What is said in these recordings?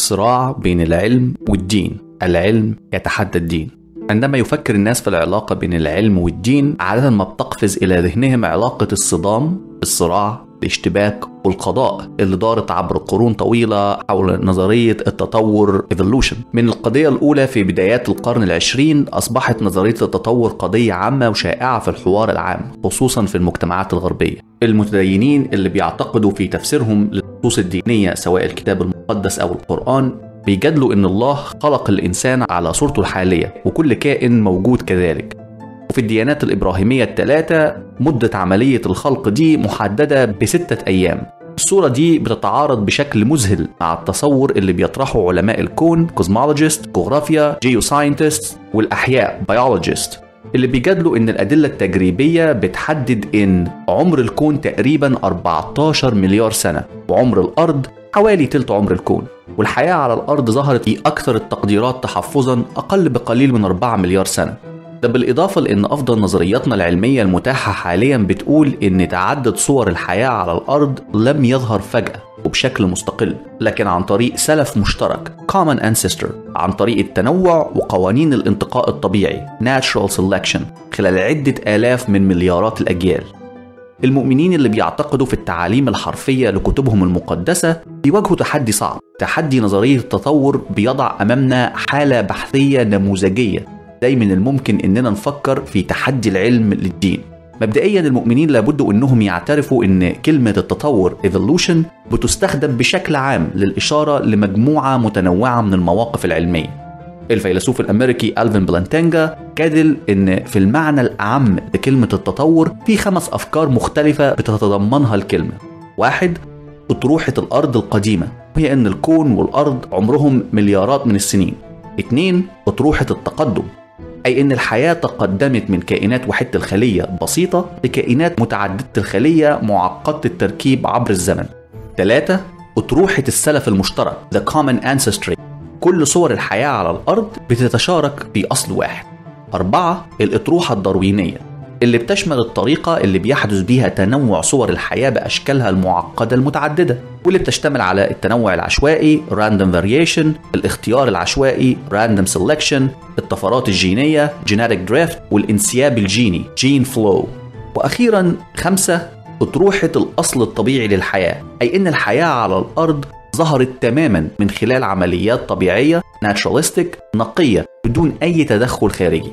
الصراع بين العلم والدين العلم يتحدى الدين عندما يفكر الناس في العلاقة بين العلم والدين عادة ما بتقفز إلى ذهنهم علاقة الصدام الصراع الاشتباك والقضاء اللي دارت عبر قرون طويلة حول نظرية التطور evolution من القضية الأولى في بدايات القرن العشرين أصبحت نظرية التطور قضية عامة وشائعة في الحوار العام خصوصا في المجتمعات الغربية المتدينين اللي بيعتقدوا في تفسيرهم للنصوص الدينية سواء الكتاب المقدس أو القرآن بيجادلوا إن الله خلق الإنسان على صورته الحالية وكل كائن موجود كذلك وفي الديانات الإبراهيمية الثلاثة مدة عملية الخلق دي محددة بستة أيام الصورة دي بتتعارض بشكل مذهل مع التصور اللي بيطرحه علماء الكون كوزمولوجيست جغرافيا جيوساينتست والأحياء بيولوجيست اللي بيجادلوا ان الادله التجريبيه بتحدد ان عمر الكون تقريبا 14 مليار سنه وعمر الارض حوالي تلت عمر الكون والحياه على الارض ظهرت في اكثر التقديرات تحفظا اقل بقليل من 4 مليار سنه ده بالإضافة لأن أفضل نظرياتنا العلمية المتاحة حاليا بتقول إن تعدد صور الحياة على الأرض لم يظهر فجأة وبشكل مستقل لكن عن طريق سلف مشترك common ancestor عن طريق التنوع وقوانين الانتقاء الطبيعي natural selection خلال عدة آلاف من مليارات الأجيال المؤمنين اللي بيعتقدوا في التعاليم الحرفية لكتبهم المقدسة بيواجهوا تحدي صعب تحدي نظرية التطور بيضع أمامنا حالة بحثية نموذجية ازاي من الممكن اننا نفكر في تحدي العلم للدين مبدئيا المؤمنين لابد انهم يعترفوا ان كلمه التطور evolution بتستخدم بشكل عام للاشاره لمجموعه متنوعه من المواقف العلميه الفيلسوف الامريكي الفين بلانتانجا جادل ان في المعنى الاعم لكلمه التطور في خمس افكار مختلفه بتتضمنها الكلمه واحد اطروحه الارض القديمه وهي ان الكون والارض عمرهم مليارات من السنين اتنين اطروحه التقدم أي إن الحياة تقدمت من كائنات وحدة الخلية بسيطة لكائنات متعددة الخلية معقدة التركيب عبر الزمن. ثلاثة أطروحة السلف المشترك The Common Ancestry كل صور الحياة على الأرض بتتشارك في أصل واحد. أربعة الأطروحة الداروينية اللي بتشمل الطريقة اللي بيحدث بيها تنوع صور الحياة بأشكالها المعقدة المتعددة واللي بتشتمل على التنوع العشوائي random variation الاختيار العشوائي random selection الطفرات الجينية genetic drift والانسياب الجيني gene flow وأخيرا خمسة أطروحة الأصل الطبيعي للحياة أي أن الحياة على الأرض ظهرت تماما من خلال عمليات طبيعية naturalistic نقية بدون أي تدخل خارجي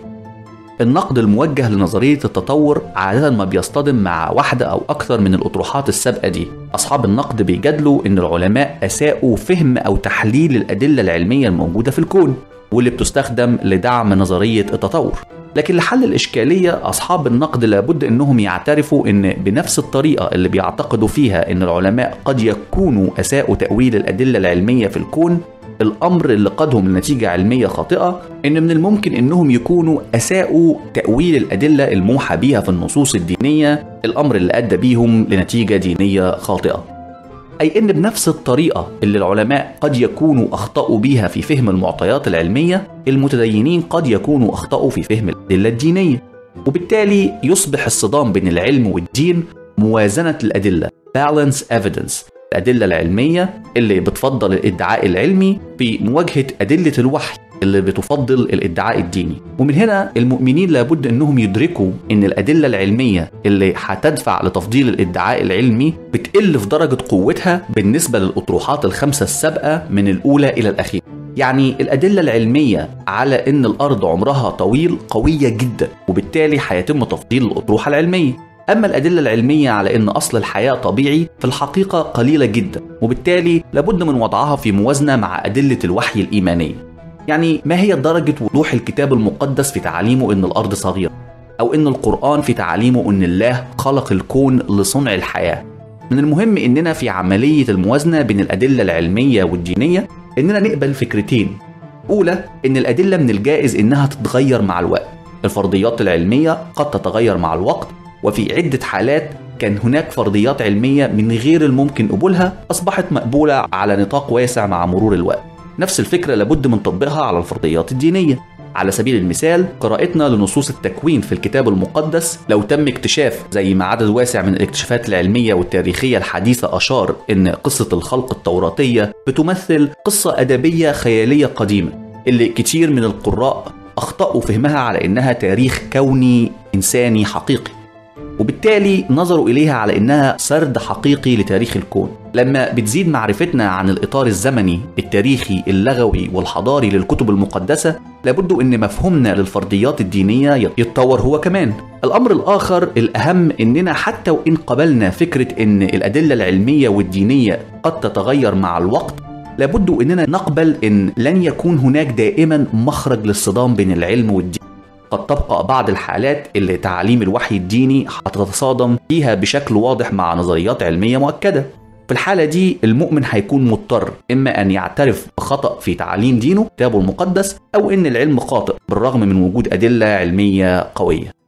النقد الموجه لنظرية التطور عادة ما بيصطدم مع واحدة أو أكثر من الأطروحات السابقة دي أصحاب النقد بيجادلوا إن العلماء أساءوا فهم أو تحليل الأدلة العلمية الموجودة في الكون واللي بتستخدم لدعم نظرية التطور لكن لحل الإشكالية أصحاب النقد لابد أنهم يعترفوا أن بنفس الطريقة اللي بيعتقدوا فيها أن العلماء قد يكونوا أساءوا تأويل الأدلة العلمية في الكون الامر اللي قادهم لنتيجه علميه خاطئه ان من الممكن انهم يكونوا اساءوا تاويل الادله الموحى بها في النصوص الدينيه الامر اللي ادى بيهم لنتيجه دينيه خاطئه اي ان بنفس الطريقه اللي العلماء قد يكونوا اخطاوا بيها في فهم المعطيات العلميه المتدينين قد يكونوا اخطاوا في فهم الادله الدينيه وبالتالي يصبح الصدام بين العلم والدين موازنه الادله balance evidence الأدلة العلمية اللي بتفضل الادعاء العلمي في مواجهة أدلة الوحي اللي بتفضل الادعاء الديني ومن هنا المؤمنين لابد انهم يدركوا ان الادله العلميه اللي هتدفع لتفضيل الادعاء العلمي بتقل في درجه قوتها بالنسبه للاطروحات الخمسه السابقه من الاولى الى الاخيره يعني الأدلة العلمية على أن الأرض عمرها طويل قوية جدا وبالتالي هيتم تفضيل الأطروحة العلمية أما الأدلة العلمية على أن أصل الحياة طبيعي في الحقيقة قليلة جدا وبالتالي لابد من وضعها في موازنة مع أدلة الوحي الإيمانية يعني ما هي درجة وضوح الكتاب المقدس في تعليمه أن الأرض صغيرة أو أن القرآن في تعليمه أن الله خلق الكون لصنع الحياة من المهم أننا في عملية الموازنة بين الأدلة العلمية والدينية أننا نقبل فكرتين أولى أن الأدلة من الجائز أنها تتغير مع الوقت الفرضيات العلمية قد تتغير مع الوقت وفي عدة حالات كان هناك فرضيات علمية من غير الممكن قبولها أصبحت مقبولة على نطاق واسع مع مرور الوقت نفس الفكرة لابد من تطبيقها على الفرضيات الدينية على سبيل المثال قراءتنا لنصوص التكوين في الكتاب المقدس لو تم اكتشاف زي ما عدد واسع من الاكتشافات العلمية والتاريخية الحديثة أشار إن قصة الخلق التوراتية بتمثل قصة أدبية خيالية قديمة اللي كتير من القراء أخطأوا فهمها على إنها تاريخ كوني إنساني حقيقي وبالتالي نظروا إليها على إنها سرد حقيقي لتاريخ الكون لما بتزيد معرفتنا عن الإطار الزمني التاريخي اللغوي والحضاري للكتب المقدسة لابد أن مفهومنا للفرضيات الدينية يتطور هو كمان الأمر الآخر الأهم أننا حتى وإن قبلنا فكرة أن الأدلة العلمية والدينية قد تتغير مع الوقت لابد أننا نقبل أن لن يكون هناك دائما مخرج للصدام بين العلم والدين قد تبقى بعض الحالات اللي تعاليم الوحي الديني هتتصادم فيها بشكل واضح مع نظريات علمية مؤكدة في الحالة دي المؤمن هيكون مضطر إما أن يعترف بخطأ في تعاليم دينه كتابه المقدس أو إن العلم خاطئ بالرغم من وجود أدلة علمية قوية